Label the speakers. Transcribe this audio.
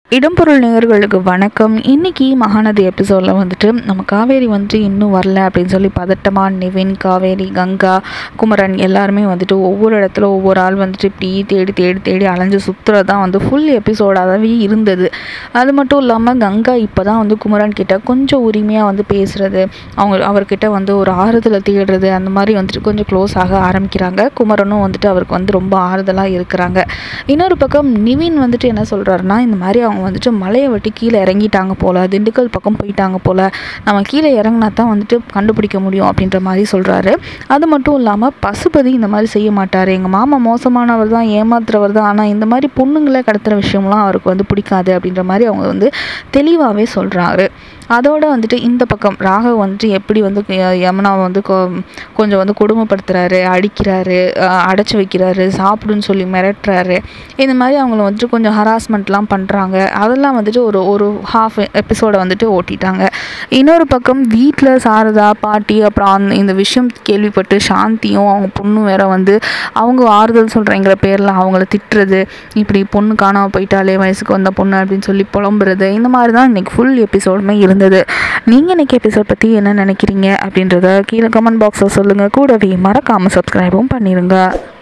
Speaker 1: இடம்பொருள் நேயர்களுக்கு வணக்கம் இன்னைக்கு மகாநதி எபிசோடில் வந்துட்டு நம்ம காவேரி வந்துட்டு இன்னும் வரல அப்படின்னு சொல்லி பதட்டமாக நிவின் காவேரி கங்கா குமரன் எல்லாருமே வந்துட்டு ஒவ்வொரு இடத்துல ஒவ்வொரு ஆள் வந்துட்டு இப்படி தேடி தேடி தேடி அலைஞ்சு சுற்றுறது தான் வந்து ஃபுல் எபிசோடாகவே இருந்தது அது மட்டும் இல்லாமல் கங்கா இப்போ தான் வந்து குமரன் கிட்ட கொஞ்சம் உரிமையாக வந்து பேசுகிறது அவங்க அவர்கிட்ட வந்து ஒரு ஆறுதலை தேடுறது அந்த மாதிரி வந்துட்டு கொஞ்சம் க்ளோஸ் ஆக ஆரம்பிக்கிறாங்க குமரனும் வந்துட்டு அவருக்கு வந்து ரொம்ப ஆறுதலாக இருக்கிறாங்க இன்னொரு பக்கம் நிவின் வந்துட்டு என்ன சொல்கிறாருன்னா இந்த மாதிரி அவங்க வந்துட்டு மலையை விட்டு கீழே இறங்கிட்டாங்க போல் திண்டுக்கல் பக்கம் போயிட்டாங்க போல் நம்ம கீழே இறங்கினா தான் வந்துட்டு கண்டுபிடிக்க முடியும் அப்படின்ற மாதிரி சொல்கிறாரு அது மட்டும் இல்லாமல் பசுபதி இந்த மாதிரி செய்ய மாட்டார் எங்கள் மாமா மோசமானவர் தான் ஏமாத்துறவர் தான் ஆனால் இந்த மாதிரி பொண்ணுங்களை கடத்துகிற விஷயம்லாம் அவருக்கு வந்து பிடிக்காது அப்படின்ற மாதிரி அவங்க வந்து தெளிவாகவே சொல்கிறாரு அதோட வந்துட்டு இந்த பக்கம் ராகவ் வந்துட்டு எப்படி வந்து ய- யமுனாவை வந்து கொ- கொஞ்சம் வந்து கொடுமைப்படுத்துறாரு அடிக்கிறாரு அஹ் அடைச்சி வைக்கிறாரு சாப்பிடுன்னு சொல்லி மிரட்டுறாரு இந்த மாதிரி அவங்கள வந்துட்டு கொஞ்சம் ஹராஸ்மெண்ட்லாம் பண்ணுறாங்க அதெல்லாம் வந்துட்டு ஒரு ஒரு ஹாஃப் எபிசோடை வந்துட்டு ஓட்டிட்டாங்க இன்னொரு பக்கம் வீட்டில் சாரதா பாட்டி அப்புறம் அந்த இந்த விஷயம் கேள்விப்பட்டு சாந்தியும் அவங்க பொண்ணும் வேற வந்து அவங்க ஆறுதல் சொல்கிறேங்கிற பேரில் அவங்கள திட்டுறது இப்படி பொண்ணு காணாமல் போயிட்டாலே வயசுக்கு வந்த பொண்ணு அப்படின்னு சொல்லி புலம்புறது இந்த மாதிரி தான் இன்றைக்கி ஃபுல் எபிசோடுமே இருந்தது நீங்கள் இன்றைக்கி எபிசோட் பற்றி என்ன நினைக்கிறீங்க அப்படின்றத கீழே கமெண்ட் பாக்ஸில் சொல்லுங்கள் கூடவே மறக்காமல் சப்ஸ்கிரைபும் பண்ணிடுங்க